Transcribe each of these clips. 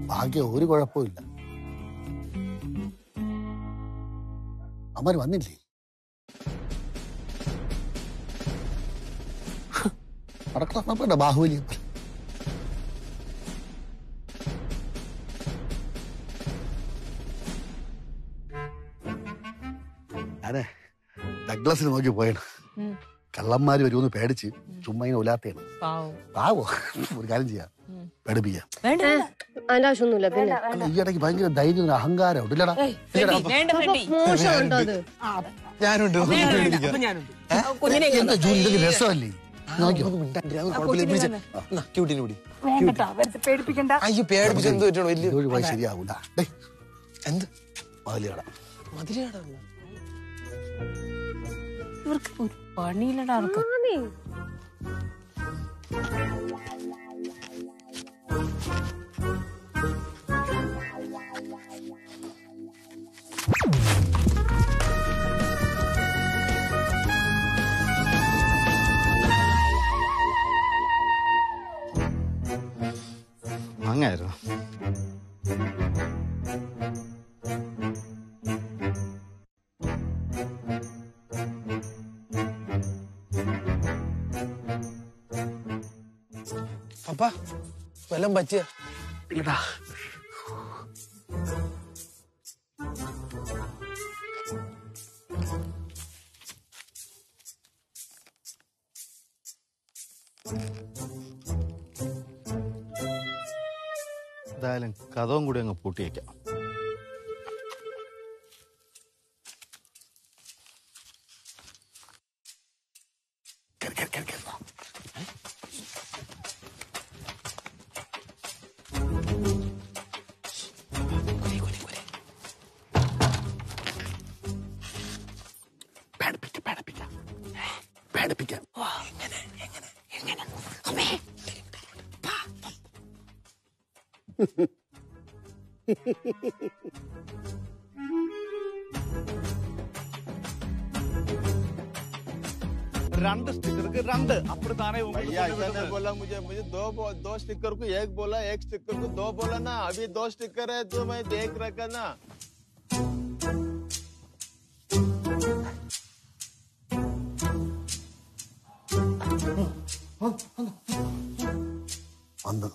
ഭാഗ്യം ഒരു കുഴപ്പമില്ല അമ്മര് വന്നില്ലേ അടക്കള ബാഹുബലി ഞാനേ ഡഗ്ലസിന് നോക്കി പോയാണ് ഉം. കള്ളന്മാര് വരുമെന്ന് പേടിച്ച് ചുമ്മാ ഇങ്ങനെ ഉലാത്തയാണ് പാവം പാവോ ഒരു കാര്യം ചെയ്യാം ഉം. പേടിപ്പിക്കാം വേണ്ട വേണ്ട. അതിന്റെ ആവശ്യമൊന്നുമില്ല പിന്നെ അല്ല ഈ ഇടയ്ക്ക് ഭയങ്കര ധൈര്യം ഒരു അഹങ്കാരം ഉണ്ടല്ലടാ ഏയ്, ഫ്രെഡി, വേണ്ട ഫ്രെഡി. മോശമുണ്ടോ അത് ഞാനുണ്ട് ഒന്ന് വേണ്ട, വേണ്ട. പേടിപ്പിക്കാം. അപ്പൊ ഞാനുണ്ട്. ആ, കുഞ്ഞിനെ ഇങ്ങ് എന്താ ജൂലി ഇതൊക്കെ രസമല്ലേ നോക്കിയോ ഒന്ന് മിണ്ടാണ്ടിരി, അത് ആ കുഴപ്പമില്ല. കുഞ്ഞിനെ പിടിച്ച്. തന്നെ. ആ, എന്നാ, ക്യൂട്ടിനെ പിടി. വേണ്ടട്ടാ, വെറുതെ പേടിപ്പിക്കണ്ട അയ്യോ പേടിപ്പിച്ച് എന്ത് പറ്റണോ വലിയ ഇതൊരു വഴി ശരിയാവൂല ഡേ എന്ത് മതിലികട മതിലാണ് ഇവർക്ക് ഒരു പണിയില്ലടാ ആർക്കും ആന്നേ. അങ്ങായിരുന്നു പപ്പ വല്ലതും പറ്റിയ ഇല്ലടാ എന്തായാലും കഥവും കൂടി അങ്ങ് പൂട്ടിയേക്കാം കേറി, കേറി, കേറി, കേറി. പേടിപ്പിക്കാം പേടിപ്പിക്കാം പേടിപ്പിക്കാം രണ്ട് സ്റ്റിക്കർക്ക് രണ്ട് അപ്പോൾ താനേ भैया ऐसा नहीं बोला मुझे मुझे दो बो- दो स्टिकर को एक बोला एक स्टिकर को दो बोला ना अभी दो स्टिकर है तो मैं देख रखा ना വന്നത്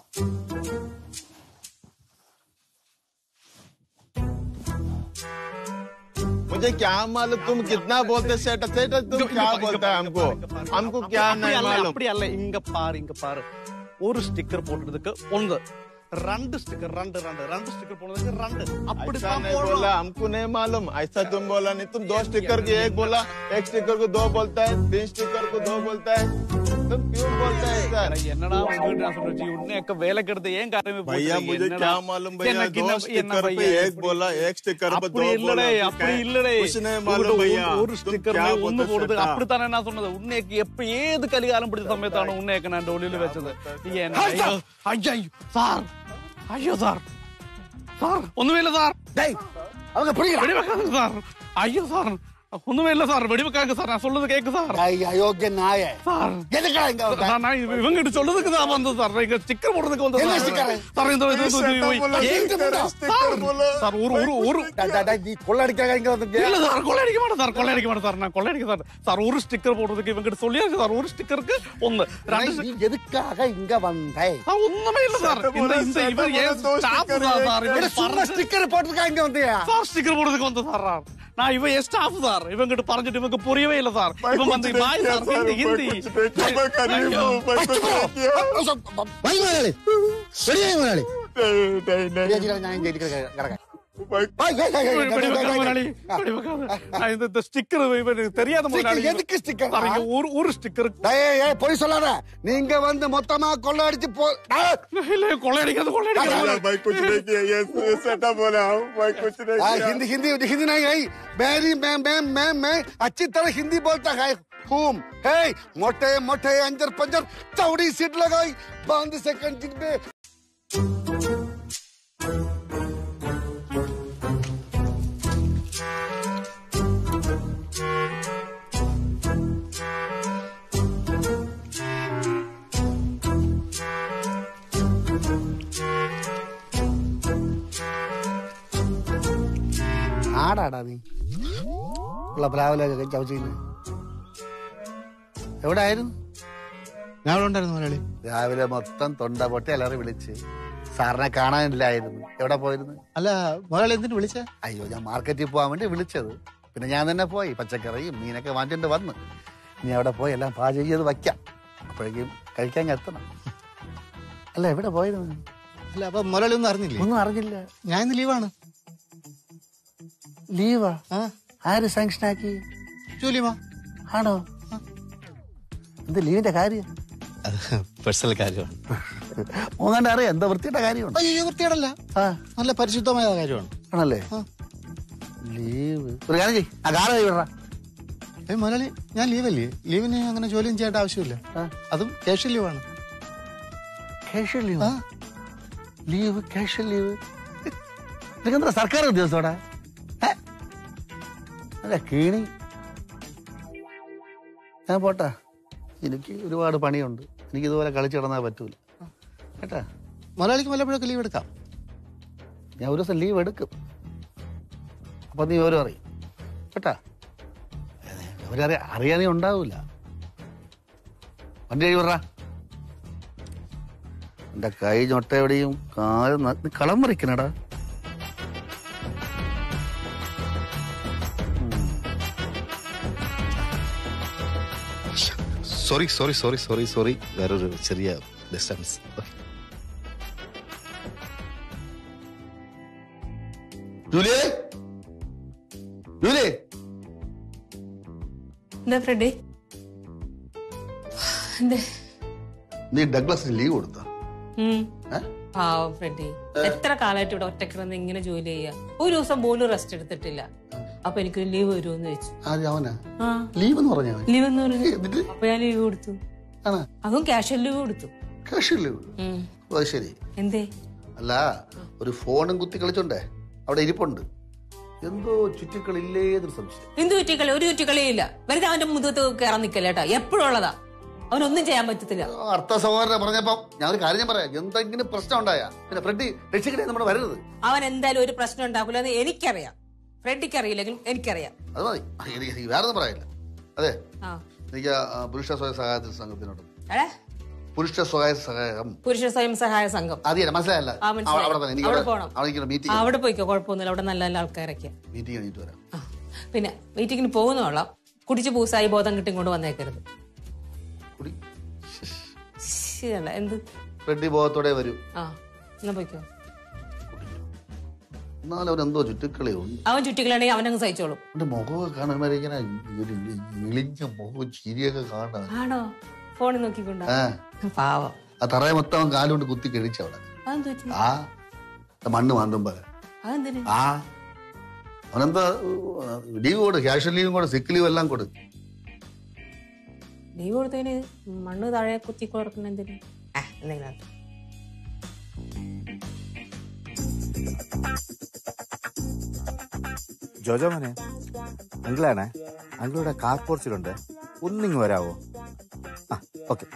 मुझे क्या मालूम तुम कितना बोलते सेट सेट तुम क्या बोलता है हमको हमको क्या नहीं मालूम அப்படி அல்ல இங்க பாரு இங்க பாரு ஒரு ஸ்டிக்கர் போட்டதுக்கு ஒன்று ரெண்டு ஸ்டிக்கர் ரெண்டு ரெண்டு ரெண்டு ஸ்டிக்கர் போனதுக்கு ரெண்டு ऐसा அப்படித்தான் नहीं बोला போடணும் हमको नहीं मालूम ऐसा तुम बोला नहीं तुम दो स्टिकर को एक बोला एक स्टिकर को दो बोलता है तीन स्टिकर को दो बोलता है तुम क्यों बोलता है सर என்னடா உங்ககிட்ட நான் சொல்றேன் உன்னையக்க வேலைக்கு எடுத்து ஏன் காரணமே भैया मुझे क्या मालूम भैया दो स्टिकर पे एक बोला एक स्टिकर पे दो அப்படி बोला இல்லடே तो அப்படி क्या- இல்லடே कुछ नहीं உங்ககிட்ட मालूम भैया ஒரு- ஒரு तुम ஸ்டிக்கர் क्या ஒண்ணு बोलते போடுது सेटा? அப்படித்தானே நான் சொன்னது உன்னைக்கு எப்ப ஏது கலிகாலம் பிடிச்ச சமயத்தான உன்னைக்கு நான் டொலியில வச்சது நீ என்ன ஐயோ ஐயோ சார் ஐயோ சார் சார் ஒண்ணுமே இல்ல சார் டேய் அவங்க புரியல வெடிவெக்காங்க சார் ஐயோ சார் ஒண்ணுமே இல்ல சார் வெடிவெக்காங்க சார் நான் சொல்றது கேக்கு சார் அயோக்கிய நாய சார் எதுக்கா இங்க வந்த சார், நான் இவ- இவங்கிட்ட சொல்றதுக்கு தான் வந்தது சார் இங்க ஸ்டிக்கர் போடுறதுக்கு வந்தது என்ன சார். sticker? சார் இந்த இது- இது- இது- सेटा बोला, ஏன் स्टिकर स्टिकर बोला சார் ஒரு ஒரு ஒரு டேய், டேய், டேய், நீ கொள்ளடிக்காக இங்க வந்திருக்கியா இல்ல சார் கொள்ளையடிக்க மாட்டேன் சார் கொள்ளையடிக்க மாட்டேன் சார் நான் கொள்ளையடிக்க சார் சார் ஒரு ஸ்டிக்கர் போடுறதுக்கு இவங்கிட்ட சொல்லியாச்சு சார் ஒரு ஸ்டிக்கருக்கு ஒண்ணு ரெண்டு டேய், நீ எதுக்காக இங்க வந்தே சார் ஒண்ணுமே இல்ல சார் இந்த இந்த இவர் ஏன் ஸ்டாஃப் தான் சார் இவர் சும்மா ஸ்டிக்கர் போட்டுருக்கா இங்க வந்தியா சார் ஸ்டிக்கர் போடுறதுக்கு வந்து சார் நான் இவன் என் ஸ்டாஃப் சார் இவங்கிட்ட பறஞ்சிட்டு இவங்க புரியவே இல்ல சார் இவன் வந்து பாய் சார் ஹிந்தி ஹிந்தி मैं करीब हूँ मैं कुछ नहीं किया வை முதலாளி வெளியே முதலாளி नहीं नहीं नहीं வெளியே நான் இங்க இருக்கிற கிடக்க मैं- வை, வை, வை, வை, வை, வெடி வை, வை, வைக்காத வை, முதலாளி, ஆ. வெடி வைக்காத. நான் இந்த- இந்த ஸ்டிக்கர் இவனுக்கு தெரியாத முதலாளி Sticker, எதுக்கு sticker? சார், இங்க ஒரு ஒரு ஸ்டிக்கர் டேய், ஏய், பொய் சொல்லாத நீங்க வந்து மொத்தமா கொள்ளடிச்சு போ டேய். இல்ல கொள்ளையடிக்காது கொள்ளையடிக்காது भैया, मैं कुछ नहीं किया ये ये सेटा बोला हूँ मैं कुछ नहीं आ, किया हिंदी हिंदी हिंदी नहीं है मेरी मैं मैं मैं मैं अच्छी तरह हिंदी बोलता है हूम है मोटे मोटे अंजर पंजर चौड़ी सीट लगाई बांध सेकंड जिन पे ആടാടാ നീ ഉള്ള പ്രാവലൊക്കെ ചവച്ചിന് എവിടെ ആയിരുന്നു ഞാൻ ഇവിടെ ഉണ്ടായിരുന്നു മലയാളി രാവിലെ മൊത്തം തൊണ്ട പൊട്ടി അലറി വിളിച്ച് സാറിനെ കാണാനില്ലായിരുന്നു എവിടെ പോയിരുന്നു അല്ല മലയാളി എന്തിനു വിളിച്ചേ അയ്യോ ഞാൻ മാർക്കറ്റിൽ പോകാൻ വേണ്ടി വിളിച്ചത് പിന്നെ ഞാൻ തന്നെ പോയി പച്ചക്കറിയും മീനൊക്കെ വാങ്ങിച്ചിട്ട് വന്ന് ഇനി അവിടെ പോയി എല്ലാം പാചകം ചെയ്ത് വയ്ക്കാം അപ്പോഴേക്കും കഴിക്കാൻ എത്തണം അല്ല എവിടെ പോയിരുന്നു അല്ല അപ്പൊ മലയാളി ഒന്നും അറിഞ്ഞില്ലേ ഒന്നും അറിഞ്ഞില്ല ഞാൻ ഇന്ന് ലീവാണ് ലീവാ ആ ആര് സാങ്ഷൻ ആക്കി ജോലിമാ ആണോ എന്ത് ലീവിന്റെ കാര്യം അത് പേഴ്സണൽ കാര്യമാണ് മൂന്നാണ്ട് അറിയാം എന്താ വൃത്തിയുടെ കാര്യമുണ്ട് അയ്യോ വൃത്തിയോടല്ല ആ നല്ല പരിശുദ്ധമായ കാര്യമാണ് ആണല്ലേ ആ. ലീവ് ഒരു കാര്യം ചെയ്യ് ആ കാറ് കൈ വിടറാ ഏയ് മലയാളി ഞാൻ ലീവല്ലേ ലീവിന് അങ്ങനെ ജോലിയും ചെയ്യേണ്ട ആവശ്യമില്ല ആ. അതും ക്യാഷ് ലീവാണ് ക്യാഷ് ലീവ് ആ. ലീവ് ക്യാഷ് ലീവ് നിനക്കെന്താ സർക്കാർ ഉദ്യോഗസ്ഥോടാ ഏ? അല്ല കീണി ഞാൻ പോട്ടാ എനിക്ക് ഒരുപാട് പണിയുണ്ട് എനിക്ക് ഇതുപോലെ കളിച്ചു കിടന്നാൽ പറ്റൂല കേട്ടാ മലയാളിക്ക് വല്ലപ്പോഴൊക്കെ ലീവ് എടുക്കാം ഞാൻ ഒരു ദിവസം ലീവ് എടുക്കും അപ്പൊ നീ ഓരോ അറിയും കേട്ടാ അവരറിയ അറിയാനേ ഉണ്ടാവൂല വണ്ടി കഴിവറാ എന്റെ കൈ ഞൊട്ട എവിടെയും കാല് ന- നീ കളം മറിക്കണടാ sorry sorry sorry sorry sorry വേറൊരു ചെറിയ ഡിസ്റ്റൻസ് ജൂലിയേ ജൂലിയേ എന്താ ഫ്രെഡി എന്തേ നീ ഡഗ്ലസിന് ലീവ് കൊടുത്ത ഉം. പാവം ഫ്രെഡി എത്ര കാലമായിട്ട് ഇവിടെ ഒറ്റക്കിടന്ന് ഇങ്ങനെ ജോലി ചെയ്യാ ഒരു ദിവസം പോലും റെസ്റ്റ് എടുത്തിട്ടില്ല അപ്പൊ എനിക്കൊരു ലീവ് വരുമെന്ന് ചോദിച്ചു ആദ്യം അവനാ ആ ലീവ് എന്ന് പറഞ്ഞാ മതി. ലീവ് എന്ന് പറഞ്ഞു എന്നിട്ട് അപ്പൊ ഞാൻ ലീവ് കൊടുത്തു ആണോ അതും ക്യാഷ്വൽ ലീവ് കൊടുത്തു കാശ് ലീവ് ഉം. ഓ അത് ശരി എന്തേ അല്ല ഒരു ഫോണും കുത്തി കളിച്ചോണ്ടേ അവിടെ ഇരിപ്പുണ്ട് എന്തോ ചുറ്റിക്കളില്ലേ എന്നൊരു സംശയം എന്ത് ചുറ്റിക്കളി ഒരു ചുറ്റിക്കളിയില്ല വെറുതെ അവന്റെ മുഖത്ത് കയറാൻ നിക്കല്ല കേട്ടാ എപ്പോഴും ഉള്ളതാ അവനൊന്നും ചെയ്യാൻ പറ്റത്തില്ല ആ, അർത്ഥ സഹോദരനെ പറഞ്ഞപ്പോ ഞാൻ ഒരു കാര്യം ഞാൻ പറയാം എന്തെങ്കിലും പ്രശ്നം ഉണ്ടായ പിന്നെ ഫ്രണ്ടി രക്ഷിക്കണേ നമ്മുടെ വരരുത് അവൻ എന്തായാലും ഒരു പ്രശ്നം ഉണ്ടാക്കില്ല എന്ന് എനിക്കറിയാം ഫ്രെഡിക്ക് അറിയില്ലെങ്കിലും എനിക്കറിയാം അത് മതി എനിക്ക് എനിക്ക് വേറെ ഒന്നും പറയില്ല അതെ ആ എനിക്ക് ആ പുരുഷ സ്വയ സഹായ സംഘത്തിനോട് എടേ പുരുഷ സ്വയ സഹായം പുരുഷ സ്വയം സഹായ സംഘം അതിയല്ല മനസ്സിലായല്ല ആ, മനസ്സിലായി. അവിടെ തന്നെ എനിക്ക് അവിടെ അവിടെ പോണം. അവിടെ മീറ്റിംഗ് അവിടെ പോയിക്കോ കുഴപ്പമൊന്നുമില്ല അവിടെ നല്ല നല്ല ആൾക്കാരൊക്കെ മീറ്റിംഗ് കഴിഞ്ഞിട്ട് വരാം ആ. പിന്നെ മീറ്റിങ്ങിന് പോകുന്നോളാം കുടിച്ച് പൂസായി ബോധം കിട്ടി കൊണ്ട് വന്നേക്കരുത് കുടി ശരിയല്ല എന്ത് ഫ്രണ്ടി ബോധത്തോടെ വരൂ ആ എന്നാ പോയിക്കോ എന്നാലും അവൻ എന്തോ ചുറ്റിക്കളി ഉണ്ട് അവൻ ചുറ്റിക്കളാണെങ്കിൽ അവനങ്ങ് സഹിച്ചോളും എന്റെ മുഖമൊക്കെ കാണുമ്പോൾ ഇങ്ങനെ ഒരു ഇളിഞ്ഞ മുഖവും ചിരിയൊക്കെ കാണാൻ ആണോ ഫോണിൽ നോക്കിക്കൊണ്ട ആ പാവം ആ തറയെ മൊത്തം അവൻ കാലുകൊണ്ട് കുത്തി കഴിച്ചു അവിടെ അതെന്ത് പറ്റി ആ ആ മണ്ണ് മാന്തുമ്പോ അതെന്തിന് ആ അവനെന്താ ലീവ് കൊടു ക്യാഷ് ലീവും കൂടെ സിക്ക് ലീവ് എല്ലാം കൊടു ലീവ് കൊടുത്തതിന് മണ്ണ് താഴെ കുത്തി കൊടുക്കുന്ന എന്തിന് ആ, എന്തെങ്കിലും ആട്ടെ. ജോജോ മോനെ അങ്കിളാണേ അങ്കിളുടെ കാർ പോർച്ചിലുണ്ട് ഒന്നിങ്ങ് വരാവോ ആ ഓക്കെ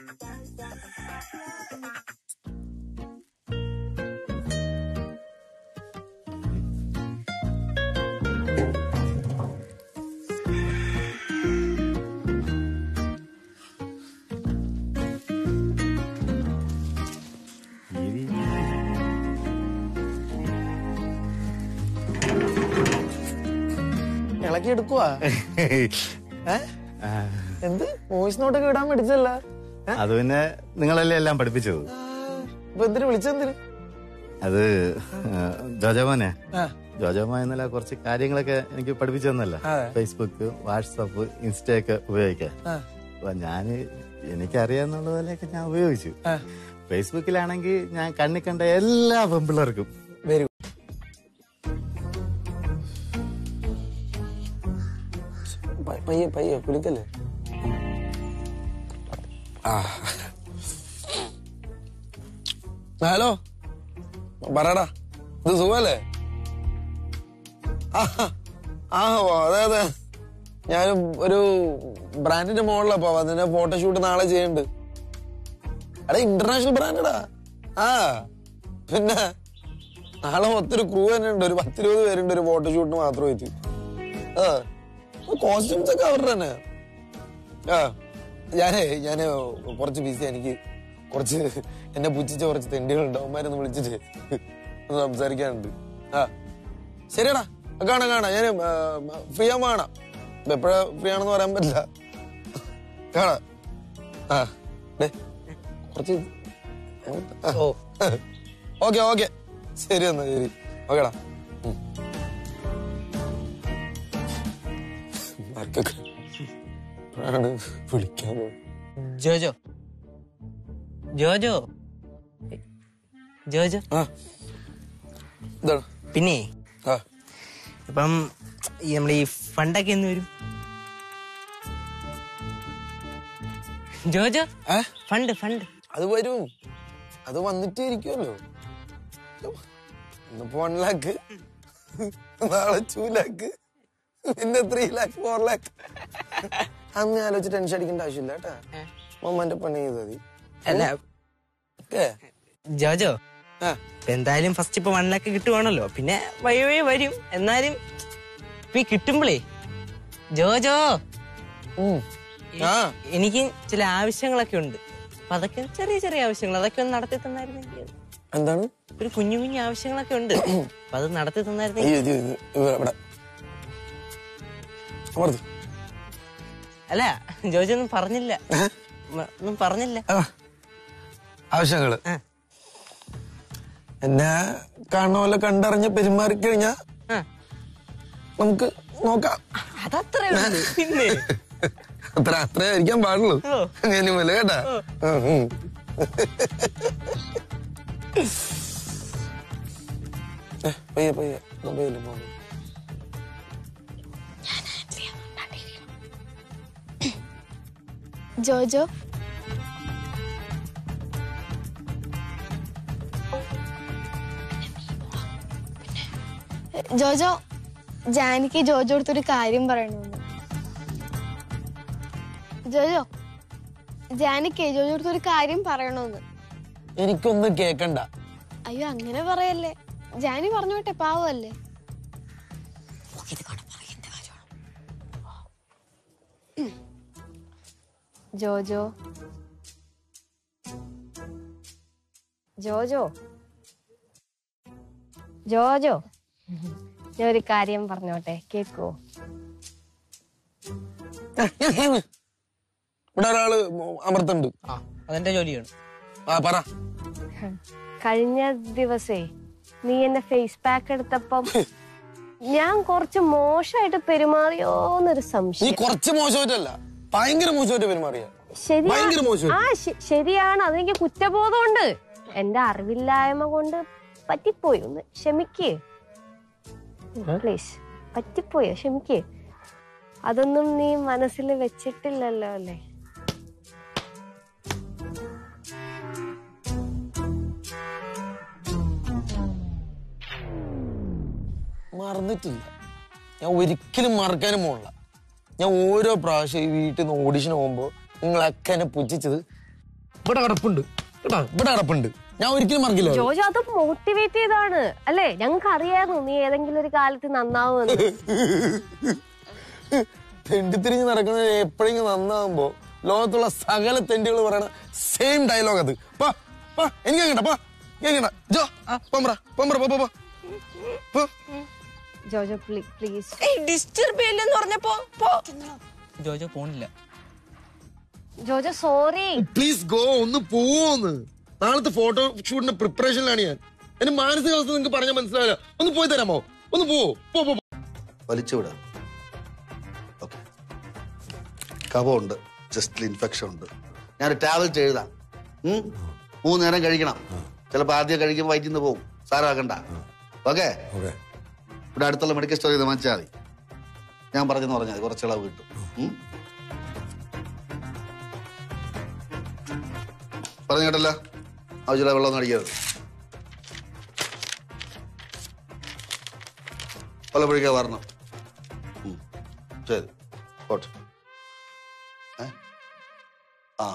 ഇളക്കി എടുക്കുവാ എന്ത് വോയിസ് നോട്ടൊക്കെ ഇടാൻ പഠിച്ചല്ല അത് പിന്നെ നിങ്ങളല്ലേ എല്ലാം പഠിപ്പിച്ചത് ഇപ്പൊ എന്തിനു വിളിച്ചെന്തിന് അത് ജോജോ മോനെ ആ. ജോജോ മോൻ ഇന്നലെ കുറച്ച് കാര്യങ്ങളൊക്കെ എനിക്ക് പഠിപ്പിച്ചു തന്നല്ല അതെ. ഫേസ്ബുക്ക് വാട്സപ്പ് ഇൻസ്റ്റയൊക്കെ ഉപയോഗിക്കാൻ ആ. അപ്പൊ ഞാന് എനിക്കറിയാന്നുള്ള പോലെയൊക്കെ ഞാൻ ഉപയോഗിച്ചു ആ. ഫേസ്ബുക്കിലാണെങ്കിൽ ഞാൻ കണ്ണി കണ്ട എല്ലാ പെമ്പിള്ളേർക്കും വരൂ പയ്യെ പയ്യെ കുളിക്കല്ലേ ആ ഹലോ പറയടാ ഇത് സുഖല്ലേ ആ ആ ഓ, അതെ അതെ ഞാൻ ഒരു ബ്രാൻഡിന്റെ മുകളിലപ്പോ അതിന്റെ ഫോട്ടോഷൂട്ട് നാളെ ചെയ്യുന്നുണ്ട് എടാ ഇന്റർനാഷണൽ ബ്രാൻഡടാ ആ പിന്നെ നാളെ മൊത്തം ഒരു ക്രൂ തന്നെ ഉണ്ട് ഒരു പത്തിരുപത് പേരുണ്ട് ഒരു ഫോട്ടോഷൂട്ടിന് മാത്രമായിട്ട് ആ കോസ്റ്റ്യൂംസ് ഒക്കെ അവരുടെ തന്നെ ആ ഞാനേ ഞാന് കുറച്ച് ബിസി എനിക്ക് കുറച്ച് എന്നെ പുച്ഛിച്ച കുറച്ച് തെണ്ടികളുണ്ട് അവന്മാരൊന്ന് വിളിച്ചിട്ട് ഒന്ന് സംസാരിക്കാനുണ്ട് ആ ശരിയടാ കാണാം കാണാം ഞാൻ ഫ്രീ ആകുമ്പോ കാണാം ഇപ്പൊ എപ്പോഴാ ഫ്രീ ആണെന്ന് പറയാൻ പറ്റില്ല കാണാം ആ ഡേ കുറച്ച് ഓ ഓക്കെ ഓക്കെ ശരി എന്നാ ശരി ഓക്കെടാ ഉം. മാർക്കൊക്കെ എപ്പോഴാണ് വിളിക്കാൻ പോകുന്നത്? ജോജോ ജോജോ ജോജോ ആ എന്താണ് പിന്നെ ആ ഇപ്പം ഈ നമ്മൾ ഈ ഫണ്ടൊക്കെ എന്ന് വരും ജോജോ ഏ ഫണ്ട് ഫണ്ട് അത് വരും അത് വന്നിട്ടേ ഇരിക്കുമല്ലോ ഇന്നിപ്പോ വൺ ലാക്ക് നാളെ ടു ലാക്ക് പിന്നെ ത്രീ ലാക്ക് ഫോർ ലാക്ക് അന്ന് ആലോചിച്ച് ടെൻഷൻ അടിക്കേണ്ട ആവശ്യമില്ല കേട്ടാ മമ്മന്റെ പണി ചെയ്താൽ മതി അല്ല ഓക്കേ ജോജോ ആ ഇപ്പൊ എന്തായാലും ഫസ്റ്റ് ഇപ്പൊ വൺ ലാക്ക് കിട്ടുവാണല്ലോ പിന്നെ വഴി വഴി വരും എന്നാലും ഇപ്പൊ ഈ കിട്ടുമ്പളേ ജോജോ ഉം. ആ എനിക്ക് ചില ആവശ്യങ്ങളൊക്കെ ഉണ്ട് അപ്പൊ അതൊക്കെ ചെറിയ ചെറിയ ആവശ്യങ്ങൾ അതൊക്കെ ഒന്ന് നടത്തി തന്നായിരുന്നെങ്കിൽ എന്താണ് ഒരു കുഞ്ഞു കുഞ്ഞു ആവശ്യങ്ങളൊക്കെ ഉണ്ട് അപ്പൊ അത് നടത്തി തന്നായിരുന്നെങ്കിൽ അയ്യോ, ഇത് ഇത് ഇവിടെ ഇവിടെ. അമർത്ത്. അല്ല ജോജി ഒന്നും പറഞ്ഞില്ല മ- ഒന്നും പറഞ്ഞില്ല ആ. ആവശ്യങ്ങള് ആ. എന്നെ കാണുന്ന പോലെ കണ്ടറിഞ്ഞ് പെരുമാറി കഴിഞ്ഞാ ആ, നമുക്ക് നോക്കാം അതത്രേ ഉള്ളൂ പിന്നെ അത്ര അത്രേ ആയിരിക്കാൻ പാടുള്ളൂ ഓ. അങ്ങനെ മല കേട്ടാ ഉം, ഉം. ഏ, പയ്യെ പയ്യെ മൊബൈല് മൊബൈൽ ജോജോ ജോജോ ജാനിക്ക് ജോജോ അടുത്തൊരു കാര്യം പറയണമെന്ന് ജോജോ ജാനിക്ക് ജോജോ അടുത്തൊരു കാര്യം പറയണമെന്ന് എനിക്കൊന്നും കേക്കണ്ട അയ്യോ അങ്ങനെ പറയല്ലേ ജാനി പറഞ്ഞോട്ടെ പാവല്ലേ ജോജോ ജോജോ ജോജോ ഞാൻ ഒരു കാര്യം പറഞ്ഞോട്ടെ കേക്കോ ഇവിടെ ഒരാള് അമർത്തുണ്ട് ആ അതെന്റെ ജോലിയാണ് ആ പറ കഴിഞ്ഞ ദിവസേ നീ എന്റെ ഫേസ് പാക്ക് എടുത്തപ്പം ഞാൻ കുറച്ച് മോശമായിട്ട് പെരുമാറിയോന്നൊരു നീ സംശയം കുറച്ച് മോശമായിട്ടല്ല ഭയങ്കര മോശമായിട്ട് പെരുമാറിയ ശരിയാ ഭയങ്കര മോശം. ആ ശ- ശരിയാണ് അതെനിക്ക് കുറ്റബോധമുണ്ട് എന്റെ അറിവില്ലായ്മ കൊണ്ട് പറ്റിപ്പോയി ഒന്ന് ക്ഷമിക്കേ പ്ലീസ് പറ്റിപ്പോയോ ക്ഷമിക്കേ അതൊന്നും നീ മനസ്സിൽ വെച്ചിട്ടില്ലല്ലോ അല്ലേ മറന്നിട്ടില്ല ഞാൻ ഒരിക്കലും മറക്കാനും പോണില്ല ഞാൻ ഓരോ പ്രാവശ്യം ഈ വീട്ടിൽ നിന്ന് ഓഡിഷൻ പോകുമ്പോ നിങ്ങളൊക്കെ എന്നെ പുച്ഛിച്ചത് ഇവിടെ കിടപ്പുണ്ട് കേട്ടോ ഇവിടെ കിടപ്പുണ്ട് ഞാൻ ഒരിക്കലും മറക്കില്ല അത്. ജോജോ അത് മോട്ടിവേറ്റ് ചെയ്താണ് അല്ലേ ഞങ്ങൾക്ക് അറിയായിരുന്നു നീ ഏതെങ്കിലും ഒരു കാലത്ത് നന്നാവുമെന്ന് തെണ്ടിത്തിരിഞ്ഞ് നടക്കുന്നത് എപ്പോഴെങ്കിലും നന്നാകുമ്പോ ലോകത്തുള്ള സകല തെണ്ടികൾ പറയണ സെയിം ഡയലോഗ് അത് പാ പാ എനിക്ക് കേട്ടോ പാ കേൾക്കണ്ട ജോ പമ്പറ പമ്പറ പോ, പോ പോ. പോ ജോജോ പ്ലീസ് ഡിസ്റ്റർബ് ചെയ്യില്ലെന്ന് പറഞ്ഞപ്പോ പോ ജോജോ പോണില്ല ജോജോ സോറി പ്ലീസ് ഗോ ഒന്ന് പോവോന്ന് നാളത്തെ ഫോട്ടോ ഷൂട്ടിന്റെ പ്രിപ്പറേഷനിലാണ് ഞാൻ എന്റെ മാനസികാവസ്ഥ നിങ്ങൾക്ക് പറഞ്ഞാൽ മനസ്സിലാവില്ല ഒന്ന് പോയി തരാമോ ഒന്ന് പോവോ പോ പോ പോ. വലിച്ചുവിടാം ഓക്കെ കഫമുണ്ട് ചെസ്റ്റിൽ ഇൻഫെക്ഷൻ ഉണ്ട് ഞാൻ ടാബ്ലറ്റ് എഴുതാം ഉം? മൂന്ന് നേരം കഴിക്കണം ചിലപ്പോൾ ആദ്യം കഴിക്കുമ്പോൾ വയറ്റിൽ നിന്ന് പോകും സാരമാക്കണ്ട ഓക്കെ ഇവിടെ അടുത്തുള്ള മെഡിക്കൽ സ്റ്റോറിൽ നിന്ന് വാങ്ങിച്ചാൽ മതി ഞാൻ പറഞ്ഞെന്ന് പറഞ്ഞാൽ മതി കുറച്ച് ഇളവ് കിട്ടും ഉം? പറഞ്ഞു കേട്ടല്ലോ ആവശ്യമില്ല വെള്ളം അടിക്കരുത് പലപ്പോഴേക്കാ വരണം ഉം. ശരി പോട്ടെ ഏ? ആ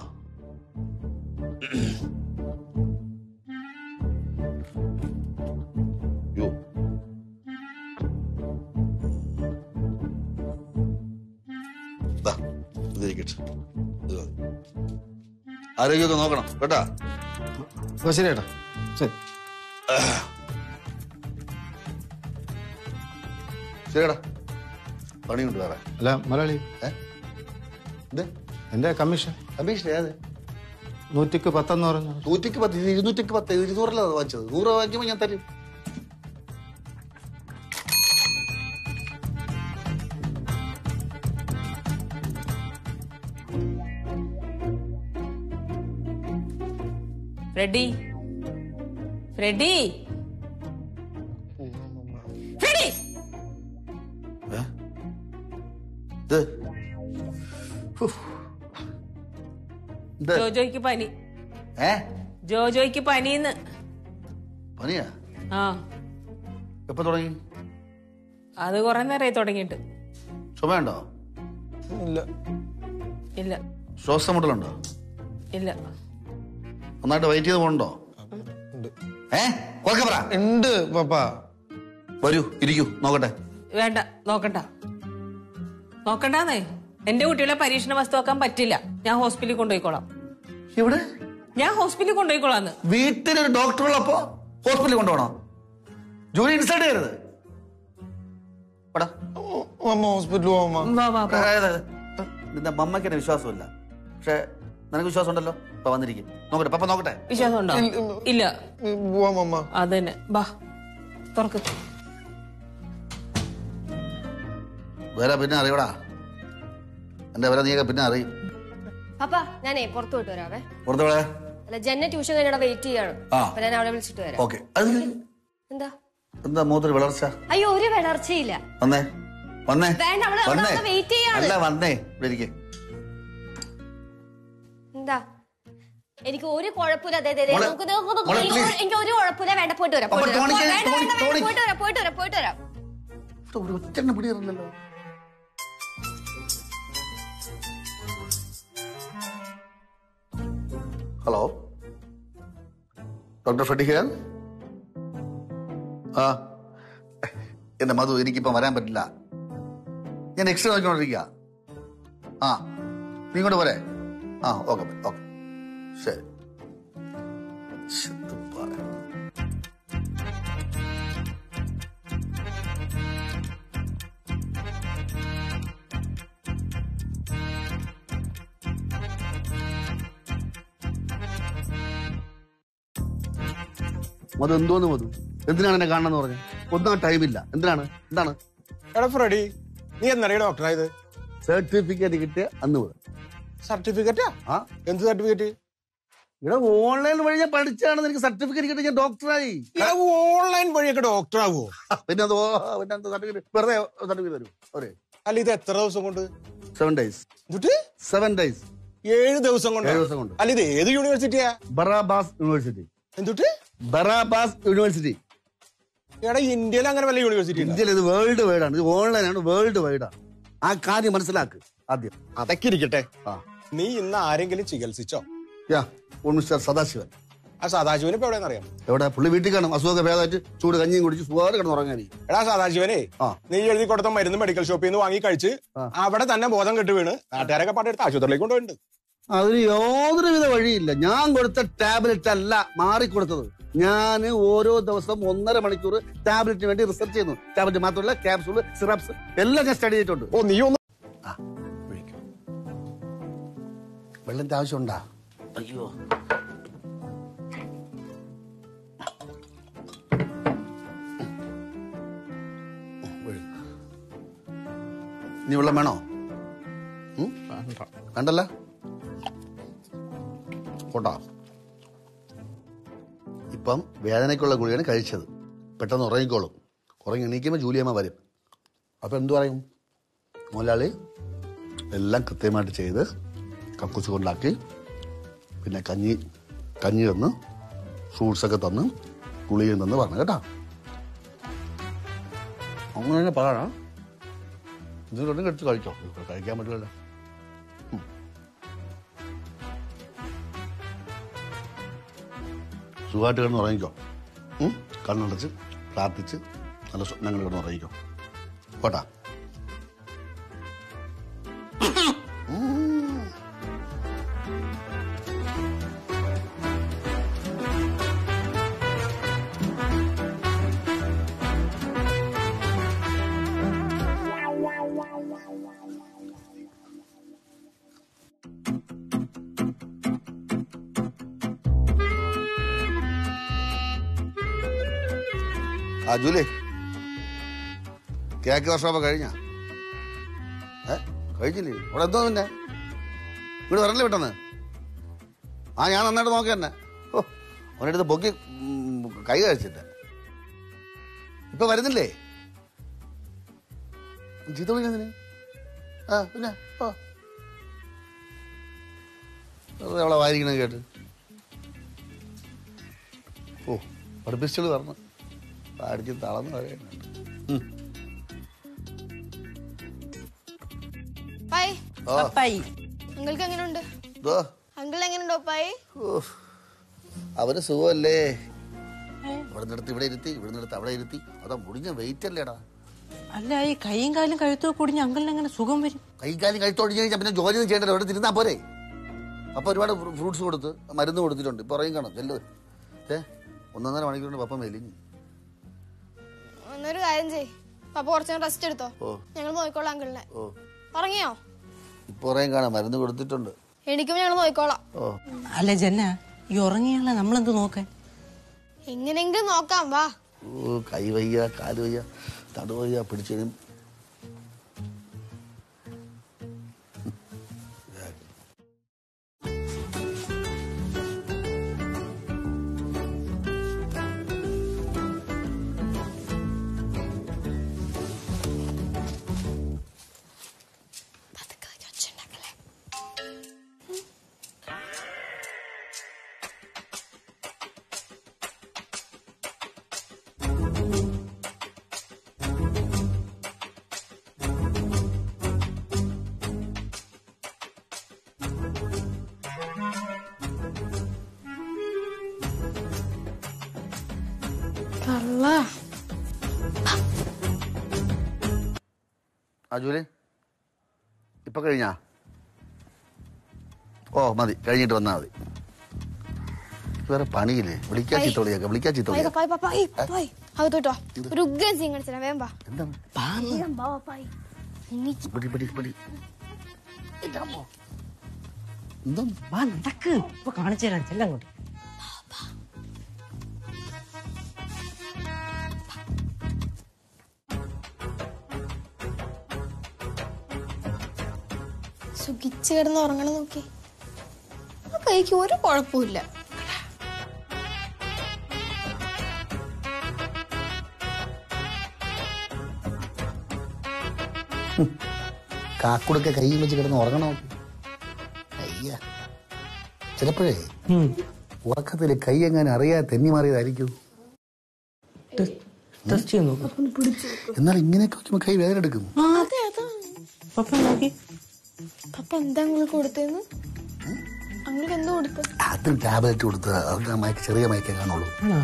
ദാ, ഇതിരിക്കട്ടെ ഇത് മതി. ആരോഗ്യമൊക്കെ നോക്കണം കേട്ടാ ശരി ഏട്ടാ ശരി ശരിടാ പണിയുണ്ട് വേറെ അല്ല മലയാളി ഏ ഇത് എന്റെ കമ്മീഷൻ കമ്മീഷൻ ഏത് നൂറ്റിക്ക് പത്തെന്ന് പറഞ്ഞു നൂറ്റിക്ക് പത്ത് ഇത് ഇരുന്നൂറ്റിക്ക് പത്ത് ഇരുന്നൂറല്ല വാങ്ങിച്ചത് നൂറ് വാങ്ങിക്കുമ്പോൾ ഞാൻ തരും ഫ്രെഡി ഫ്രെഡി ഫ്രെഡി ഇത് ഹും. ഇത് ജോജോയ്ക്ക് പനി ഏ ജോജോയ്ക്ക് പനിന്ന് പനിയാ ആ എപ്പോ തുടങ്ങി അത് കുറെ നേരമായി തുടങ്ങിയിട്ട് ചുമയുണ്ടോ ഇല്ല ഇല്ല ശ്വാസം മുട്ടലുണ്ടോ ഇല്ല നന്നായിട്ട് വെയിറ്റ് ചെയ്ത് പോകണ്ടോ ഉണ്ട് ഏ കുറക്കെ പറ ഉണ്ട് പപ്പ വരൂ ഇരിക്കൂ നോക്കട്ടെ വേണ്ട നോക്കണ്ട നോക്കണ്ടാന്നേ എന്റെ കുട്ടികളെ പരീക്ഷണ വസ്തു വെക്കാൻ പറ്റില്ല ഞാൻ ഹോസ്പിറ്റലിൽ കൊണ്ടുപോയിക്കോളാം ഇവിടെ ഞാൻ ഹോസ്പിറ്റലിൽ കൊണ്ടുപോയിക്കോളാന്ന് വീട്ടിലൊരു ഡോക്ടർ ഉള്ളപ്പോ ഹോസ്പിറ്റലിൽ കൊണ്ടുപോകണം ജോലി ഇൻസൾട്ട് ചെയ്യരുത് എടാ, അമ്മ ഹോസ്പിറ്റലിൽ പോവാ വാ വാ വാ. അതായത് നിന്റെ മമ്മയ്ക്ക് എന്നെ വിശ്വാസമില്ല പക്ഷെ നിനക്ക് വിശ്വാസം ഉണ്ടല്ലോ ഇപ്പൊ വന്നിരിക്കും നോക്കട്ടെ പപ്പ നോക്കട്ടെ വിശ്വാസം ഉണ്ടോ ഇല്ല പോവാം അമ്മ അതന്നെ ബാ തുറക്ക് വില പിന്നെ അറിയടാ എന്റെ വില നീയൊക്കെ പിന്നെ അറിയും പപ്പ ഞാനേ പുറത്തു പോയിട്ട് വരാവേ പുറത്തോടെ അല്ല ജന്നെ ട്യൂഷൻ കഴിഞ്ഞ വെയിറ്റ് ചെയ്യാണ് ആ. അപ്പൊ ഞാൻ അവിടെ വിളിച്ചിട്ട് വരാം ഓക്കെ അത് എന്താ എന്താ മൂത്തൊരു വളർച്ച അയ്യോ ഒരു വളർച്ചയില്ല വന്നേ വന്നേ വേണ്ട അവള് അവിടെ വന്നേ അവിടെ വെയിറ്റ് ചെയ്യാണ് അല്ല വന്നേ ഇവിടെ ഇരിക്ക്. എന്താ എനിക്ക് ഒരു കുഴപ്പമില്ല അതെ അതെ മോളെ, നമുക്ക് നോക്ക് നോക്ക് മോളെ, എനിക്ക് please. ഒരു- എനിക്ക് ഒരു കുഴപ്പമില്ല വേണ്ട പോയിട്ട് വരാം അപ്പൊ പോയിട്ട് വരാം. ടോണിക്ക് വേണ്ട, ടോണി- വേണ്ട, വേണ്ട, ടോണി- പോയിട്ട് വരാം പോയിട്ട് വരാം പോയിട്ട് വരാം ഇവിടെ ഒരു ഒറ്റ പിടിയറില്ലല്ലോ ഹലോ ഡോക്ടർ ഫെഡിഖിയാൻ ആ എന്റെ മധു എനിക്കിപ്പം വരാൻ പറ്റില്ല ഞാൻ എക്സ്റേ നോക്കിക്കൊണ്ടിരിക്കുക ആ നീ ഇങ്ങോട്ട് പോരെ ആ ഓക്കെ ഓക്കെ ശരി ശ്ശെ, ഇത് പറയാം. മധു എന്തോന്ന് മധു എന്തിനാണ് എന്നെ കാണണമെന്ന് പറഞ്ഞു ഒന്നും ടൈമില്ല എന്തിനാണ് എന്താണ് എടാ ഫ്രെഡി നീ എന്നറിയ ഡോക്ടറായത് സർട്ടിഫിക്കറ്റ് കിട്ടിയ അന്ന് മുതൽ സർട്ടിഫിക്കറ്റാ ആ എന്ത് സർട്ടിഫിക്കറ്റ് ഇവിടെ ഓൺലൈൻ വഴി ഞാൻ പഠിച്ചാണ് എനിക്ക് സർട്ടിഫിക്കറ്റ് കിട്ടി ഞാൻ ഡോക്ടറായി ഓൺലൈൻ വഴിയൊക്കെ ഡോക്ടർ ആകുമോ പിന്നെ അത് ഓ, പിന്നെ എന്താ സർട്ടിഫിക്കറ്റ് വെറുതെ സർട്ടിഫിക്കറ്റ് തരും ഒരേ അല്ല ഇത് എത്ര ദിവസം കൊണ്ട് സെവൻ ഡേയ്സ് എന്നിട്ട് സെവൻ ഡേയ്സ് ഏഴ് ദിവസം കൊണ്ട് ഏഴ് ദിവസം കൊണ്ട് അല്ല ഇത് ഏത് യൂണിവേഴ്സിറ്റിയാ ബറാബാസ് യൂണിവേഴ്സിറ്റി എന്തുട്ട് ബറാബാസ് യൂണിവേഴ്സിറ്റി എടാ ഇന്ത്യയിൽ അങ്ങനെ വല്ല യൂണിവേഴ്സിറ്റി ഉണ്ടോ? ഇന്ത്യയിൽ ഇത് വേൾഡ് വൈഡ് ആണ് ഇത് ഓൺലൈൻ ആണ് വേൾഡ് വൈഡ് ആണ് ആ കാര്യം മനസ്സിലാക്ക് ആദ്യം അതൊക്കെ ഇരിക്കട്ടെ ആ നീ ഇന്ന് ആരെങ്കിലും ചികിത്സിച്ചോ യാ ഒരു മിസ്റ്റർ സദാശിവൻ ആ സദാശിവനെ ഇപ്പൊ എവിടെയെന്ന് അറിയാം എവിടെ പുള്ളി വീട്ടിൽ കാണും അസുഖമൊക്കെ ഭേദമായിട്ട് ചൂട് കഞ്ഞിയും കുടിച്ച് സുഖമായിട്ട് കിടന്ന് ഉറങ്ങാനിരിക്കും എടാ സദാശിവനെ ആ. നീ എഴുതി കൊടുത്ത മരുന്ന് മെഡിക്കൽ ഷോപ്പിൽ നിന്ന് വാങ്ങി കഴിച്ച് ആ. അവിടെ തന്നെ ബോധം കെട്ട് വീണ് നാട്ടുകാരൊക്കെ പാട്ടെടുത്ത് ആശുപത്രിയിലേക്ക് കൊണ്ടുപോയിട്ടുണ്ട് അതിന് യാതൊരുവിധ വഴിയില്ല ഞാൻ കൊടുത്ത ടാബ്ലറ്റ് അല്ല മാറിക്കൊടുത്തത് ഞാൻ ഓരോ ദിവസം ഒന്നര മണിക്കൂർ ടാബ്ലറ്റിന് വേണ്ടി റിസർച്ച് ചെയ്യുന്നു ടാബ്ലറ്റ് മാത്രമല്ല ക്യാപ്സൂൾ സിറപ്സ് എല്ലാം ഞാൻ സ്റ്റഡി ചെയ്തിട്ടുണ്ട് ഓ നീ ഒന്ന് വെള്ളത്തിന്റെ ആവശ്യമുണ്ടാ അയ്യോ നീ വെള്ളം വേണോ ഉം? വേണ്ടല്ല പോട്ടോ ഇപ്പം വേദനയ്ക്കുള്ള ഗുളികയാണ് കഴിച്ചത് പെട്ടെന്ന് ഉറങ്ങിക്കോളും ഉറങ്ങി എണീക്കുമ്പോൾ ജൂലിയമ്മ വരും അപ്പം എന്തു പറയും മുതലാളി എല്ലാം കൃത്യമായിട്ട് ചെയ്ത് കക്കൂസ് കൊണ്ടാക്കി പിന്നെ കഞ്ഞി കഞ്ഞി തന്ന് ഫ്രൂട്ട്സൊക്കെ തന്ന് ഗുളികയും തന്ന് പറഞ്ഞു കേട്ടാ അങ്ങനെ തന്നെ പറയണം ഇതിലൊന്നും എടുത്ത് കഴിച്ചോ ഇപ്പൊ കഴിക്കാൻ പറ്റില്ലല്ലോ ഉം. സുഖമായിട്ട് കിടന്ന് ഉറങ്ങിക്കോ ഉം? കണ്ണടച്ച് പ്രാർത്ഥിച്ച് നല്ല സ്വപ്നങ്ങൾ കിടന്ന് ഉറങ്ങിക്കോ പോട്ടാ ആ ജൂലി കേക്ക് വർഷോപ്പ് കഴിഞ്ഞ ഏ കഴിഞ്ഞില്ലേ അവിടെ എന്തോ പിന്നെ ഇവിടെ വരല്ലേ പെട്ടെന്ന് ആ ഞാൻ നന്നായിട്ട് നോക്കി തന്നെ ഓ അവനടുത്ത് പൊക്കി ഉം, കൈ കഴിച്ചിട്ട് ഇപ്പൊ വരുന്നില്ലേ ചീത്ത വിളിക്കുന്നതിന് ആ പിന്നെ ഓ വെറുതെ അവളെ വായിരിക്കണ കേട്ട് ഓ പഠിപ്പിച്ചത് പറഞ്ഞു അടിച്ച് തളർന്ന് പറയുന്നുണ്ട് പായ് ഓ പപ്പായി അങ്കിൾക്ക് എങ്ങനെയുണ്ട് ഇതോ അങ്കിൾ എങ്ങനെയുണ്ടോ പായ് ഓ അവന് സുഖമല്ലേ ഇവിടെ നിർത്തി ഇവിടെ ഇരുത്തി ഇവിടെ നിർത്തി അവിടെ ഇരുത്തി അതാ മുടിഞ്ഞ വെയിറ്റ് അല്ലേടാ അല്ല ഈ കൈയും കാലും കഴുത്തൊക്കെ കുടിഞ്ഞ് അങ്കിളിന് എങ്ങനെ സുഖം വരും കൈകാലം കഴിച്ചോടിഞ്ഞ് കഴിഞ്ഞാൽ പിന്നെ ജോലി ഒന്നും ചെയ്യണ്ടല്ലോ ഇവിടെ തിരുന്നാ പോരെ അപ്പൊ ഒരുപാട് ഫ്രൂട്ട്സ് കൊടുത്ത് മരുന്ന് കൊടുത്തിട്ടുണ്ട് ഇപ്പൊ പറയും കാണാം ചെല്ലു ഏ ഒന്നൊന്നര മണിക്കൂറിന് പപ്പം മെലിഞ്ഞു എന്നൊരു കാര്യം ചെയ് പപ്പ കുറച്ചു റെസ്റ്റ് എടുത്തോ ഓ ഞങ്ങൾ നോക്കിക്കോളാം അങ്കിളിനെ ഓ ഉറങ്ങിയോ ഇപ്പൊ പറയും കാണാം മരുന്ന് കൊടുത്തിട്ടുണ്ട് എനിക്കും ഞങ്ങൾ നോക്കിക്കോളാം ഓ അല്ല ജന്ന ഈ ഉറങ്ങിയാളെ നമ്മളെന്ത് നോക്കാൻ എങ്ങനെയെങ്കിലും നോക്കാം വാ ഓ കൈ വയ്യ കാല് വയ്യ നടു വയ്യ പിടിച്ചതിനും ആ ജൂലി ഇപ്പൊ കഴിഞ്ഞാ ഓ മതി കഴിഞ്ഞിട്ട് വന്നാ മതി വേറെ പണിയില്ലേ വിളിക്കാൻ ചീത്ത വിളിയാക്കാം വിളിക്കാൻ ചീത്ത പായ് വിളിയാക്കാം പായ് പായ് പായ് പായ് അകത്തോട്ടോ ഒരു ഉഗ്രൻ സീൻ കാണിച്ചാ വേഗം വാ എന്താണ് വേഗം വാ, വാ, പായ് എണീച്ച് പിടി പിടി പിടി ഇതാമോ? എന്തോ വാ നടക്ക് ഇപ്പൊ കാണിച്ചു തരാം ചെല്ലാം അങ്ങോട്ട് സുഖിച്ച് കിടന്ന് ഉറങ്ങണം നോക്കി ആ കൈക്ക് ഒരു കുഴപ്പമില്ല കാക്കുടൊക്കെ കൈ വെച്ച് കിടന്ന് ഉറങ്ങണോ അയ്യ ചിലപ്പോഴേ ഉറക്കത്തില് കൈ എങ്ങനെ അറിയാതെ തെന്നി മാറിയതായിരിക്കും ടെസ്റ്റ് ചെയ്ത് നോക്ക് എന്നാൽ ഇങ്ങനെയൊക്കെ വെക്കുമ്പോ കൈ വേദന എടുക്കും അതെ അതാ പപ്പ നോക്കി പപ്പ എന്താ അങ്ങൾ കൊടുത്തേന്ന് അങ്ങൾക്ക് എന്തോ കൊടുത്ത അത് ടാബ്ലറ്റ് കൊടുത്ത് അത് ആ മയക്ക് ചെറിയ മയക്കേ കാണുള്ളൂ ആണോ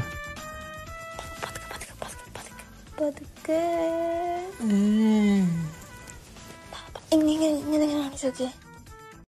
പതുക്കെ ഇങ്ങനെ ഇങ്ങനെ കാണിച്ചു നോക്കിയേ